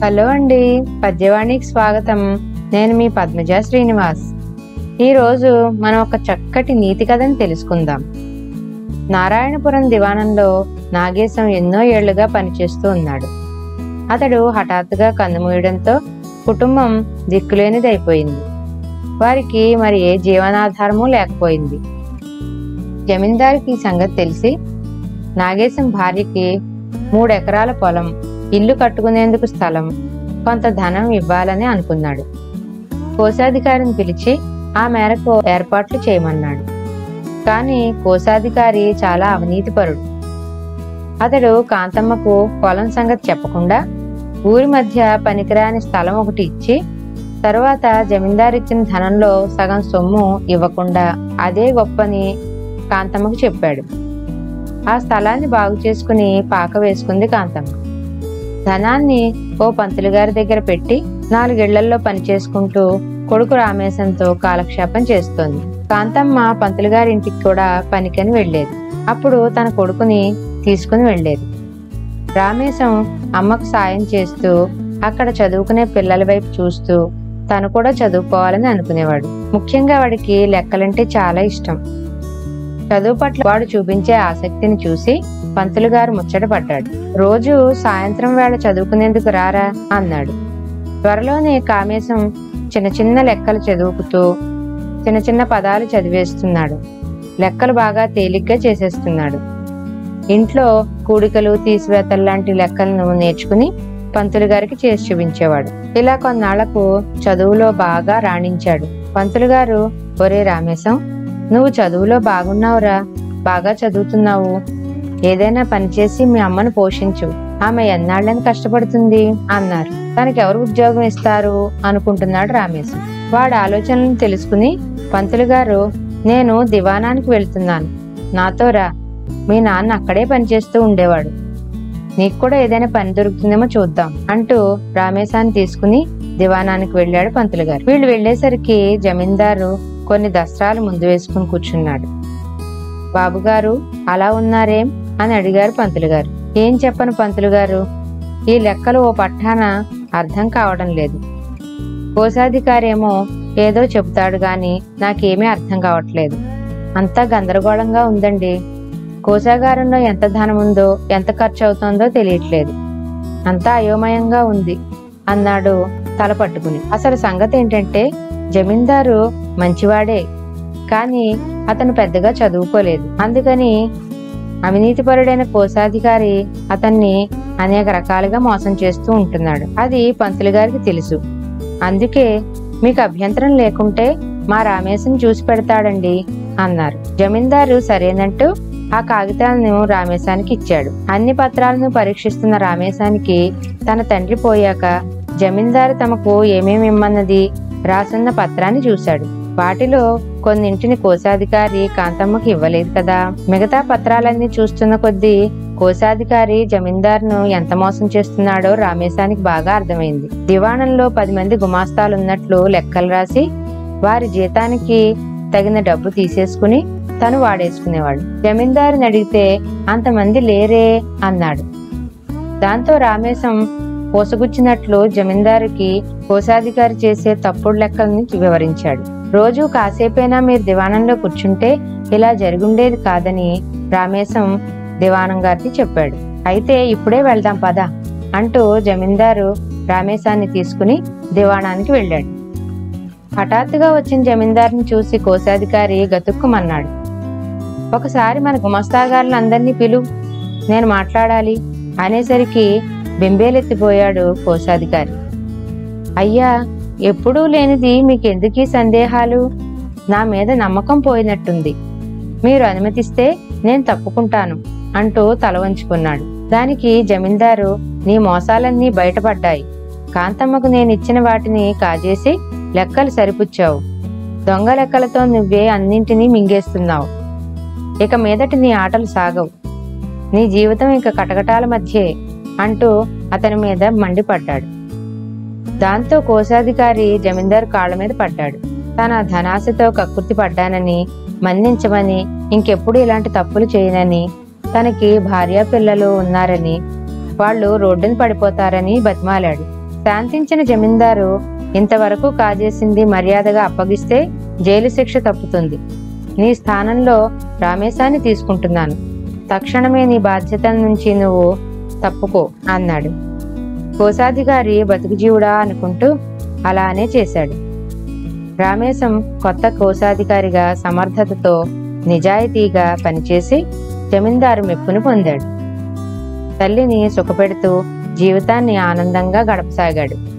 hello అండి పద్యవాణికి స్వాగతం నేను మీ పద్మజ శ్రీనివాస్ ఈరోజు మనం ఒక చక్కటి నీతి కథని తెలుసుకుందాం నారాయణపురం దివాణంలో నాగేశం ఎన్నో ఏళ్లుగా పనిచేస్తూ ఉన్నాడు అతడు హఠాత్తుగా కన్నుమూయడంతో కుటుంబం దిక్కులేనిదైపోయింది వారికి మరి ఏ జీవనాధారము లేకపోయింది జమీందారికి ఈ సంగతి తెలిసి నాగేశం భార్యకి మూడెకరాల పొలం ఇల్లు కట్టుకునేందుకు స్థలం కొంత ధనం ఇవ్వాలని అనుకున్నాడు కోశాధికారిని పిలిచి ఆ మేరకు ఏర్పాట్లు చేయమన్నాడు కానీ కోశాధికారి చాలా అవినీతిపరుడు అతడు కాంతమ్మకు పొలం సంగతి చెప్పకుండా ఊరి మధ్య పనికిరాని స్థలం ఒకటి ఇచ్చి తరువాత జమీందారు ఇచ్చిన ధనంలో సగం సొమ్ము ఇవ్వకుండా అదే గొప్పని కాంతమ్మకు చెప్పాడు ఆ స్థలాన్ని బాగు చేసుకుని పాక వేసుకుంది కాంతమ్మ ధనాన్ని ఓ పంతులు గారి దగ్గర పెట్టి నాలుగేళ్లలో పని చేసుకుంటూ కొడుకు రామేశంతో కాలక్షేపం చేస్తోంది కాంతమ్మ పంతులు గారి ఇంటికి కూడా పనికని వెళ్ళేది అప్పుడు తన కొడుకుని తీసుకుని వెళ్ళేది రామేశం అమ్మకు సాయం చేస్తూ అక్కడ చదువుకునే పిల్లల వైపు చూస్తూ తను కూడా చదువుకోవాలని అనుకునేవాడు ముఖ్యంగా వాడికి లెక్కలంటే చాలా ఇష్టం చదువు పట్ల వాడు చూపించే ఆసక్తిని చూసి పంతులు గారు ముచ్చట పడ్డాడు రోజు సాయంత్రం వేళ చదువుకునేందుకు రారా అన్నాడు త్వరలోనే కామేశం చిన్న చిన్న లెక్కలు చదువుకుతూ చిన్న చిన్న పదాలు చదివేస్తున్నాడు లెక్కలు బాగా తేలిగ్గా చేసేస్తున్నాడు ఇంట్లో కూడికలు తీసివేతలు లాంటి లెక్కలను నేర్చుకుని పంతులు గారికి చేసి చూపించేవాడు ఇలా కొన్నాళ్లకు చదువులో బాగా రాణించాడు పంతులు గారు ఒరే రామేశం నువ్వు చదువులో బాగున్నావురా బాగా చదువుతున్నావు ఏదైనా పని చేసి మీ అమ్మను పోషించు ఆమె ఎన్నాళ్ళని కష్టపడుతుంది అన్నారు తనకెవరు ఉద్యోగం ఇస్తారు అనుకుంటున్నాడు రామేశం వాడి ఆలోచనలను తెలుసుకుని పంతులు గారు నేను దివానానికి వెళ్తున్నాను నాతో రా మీ నాన్న అక్కడే పనిచేస్తూ ఉండేవాడు నీకు కూడా ఏదైనా పని దొరుకుతుందేమో చూద్దాం అంటూ రామేశాన్ని తీసుకుని దివానానికి వెళ్ళాడు పంతులు గారు వీళ్ళు వెళ్ళేసరికి జమీందారు కొన్ని దస్త్రాలు ముందు వేసుకుని కూర్చున్నాడు బాబుగారు అలా ఉన్నారేం అని అడిగారు పంతులు గారు ఏం చెప్పను పంతులు గారు ఈ లెక్కలు ఓ పట్టాన అర్థం కావడం లేదు కోశాధికారి ఏమో ఏదో చెబుతాడు గాని నాకేమీ అర్థం కావట్లేదు అంతా గందరగోళంగా ఉందండి కోశాగారంలో ఎంత ధనం ఉందో ఎంత ఖర్చు అవుతుందో తెలియట్లేదు అంతా అయోమయంగా ఉంది అన్నాడు తల పట్టుకుని అసలు సంగతి ఏంటంటే జమీందారు మంచివాడే కానీ అతను పెద్దగా చదువుకోలేదు అందుకని అవినీతిపరుడైన కోశాధికారి అతన్ని అనేక రకాలుగా మోసం చేస్తూ ఉంటున్నాడు అది పంతులు గారికి తెలుసు అందుకే మీకు అభ్యంతరం లేకుంటే మా రామేశం చూసి పెడతాడండి అన్నారు జమీందారు సరేనంటూ ఆ కాగితాలను రామేశానికి ఇచ్చాడు అన్ని పత్రాలను పరీక్షిస్తున్న రామేశానికి తన తండ్రి పోయాక జమీందారు తమకు ఏమేమి ఇమ్మన్నది రాసున్న పత్రాన్ని చూశాడు వాటిలో కొన్నింటిని కోశాధికారి కాంతమ్మకి ఇవ్వలేదు కదా మిగతా పత్రాలన్నీ చూస్తున్న కొద్దీ కోశాధికారి జమీందారును ఎంత మోసం చేస్తున్నాడో రామేశానికి బాగా అర్థమైంది దివాణంలో పది మంది గుమాస్తాలున్నట్లు లెక్కలు రాసి వారి జీతానికి తగిన డబ్బు తీసేసుకుని తను వాడేసుకునేవాడు జమీందారుని అడిగితే అంతమంది లేరే అన్నాడు దాంతో రామేశం పోసగుచ్చినట్లు జమీందారుకి కోశాధికారి చేసే తప్పుడు లెక్కల్ని వివరించాడు రోజు కాసేపైనా మీరు దివాణంలో కూర్చుంటే ఇలా జరుగుండేది కాదని రామేశం దివాణం గారికి చెప్పాడు అయితే ఇప్పుడే వెళ్దాం పద అంటూ జమీందారు రామేశాన్ని తీసుకుని దివాణానికి వెళ్ళాడు హఠాత్తుగా వచ్చిన జమీందారుని చూసి కోశాధికారి గతుక్కుమన్నాడు ఒకసారి మన గుమస్తాగారులు అందరినీ పిలు నేను మాట్లాడాలి అనేసరికి బెంబేలెత్తిపోయాడు కోశాధికారి అయ్యా ఎప్పుడూ లేనిది మీకెందుకీ సందేహాలు నా మీద నమ్మకం పోయినట్టుంది మీరు అనుమతిస్తే నేను తప్పుకుంటాను అంటూ తల వంచుకున్నాడు దానికి జమీందారు నీ మోసాలన్నీ బయటపడ్డాయి కాంతమ్మకు నేను ఇచ్చిన వాటిని కాజేసి లెక్కలు సరిపుచ్చావు దొంగ లెక్కలతో నువ్వే అన్నింటినీ మింగేస్తున్నావు ఇక మీదటి నీ ఆటలు సాగవు నీ జీవితం ఇక కటకటాల మధ్యే అంటూ అతని మీద మండిపడ్డాడు దాంతో కోశాధికారి జమీందారు కాళ్ళ మీద పడ్డాడు తన ధనాశతో కక్కుర్తి పడ్డానని మన్నించమని ఇంకెప్పుడు ఇలాంటి తప్పులు చేయనని తనకి భార్య పిల్లలు ఉన్నారని వాళ్ళు రోడ్డున పడిపోతారని బతిమాలాడు శాంతించిన జమీందారు ఇంతవరకు కాజేసింది మర్యాదగా అప్పగిస్తే జైలు శిక్ష తప్పుతుంది నీ స్థానంలో రామేశాన్ని తీసుకుంటున్నాను తక్షణమే నీ బాధ్యతల నుంచి నువ్వు తప్పుకో అన్నాడు కోశాధికారి బతుకుజీవుడా అనుకుంటూ అలానే చేశాడు రామేశం కొత్త కోశాధికారిగా సమర్థతతో నిజాయితీగా పనిచేసి జమీందారు మెప్పును పొందాడు తల్లిని సుఖపెడుతూ జీవితాన్ని ఆనందంగా గడపసాగాడు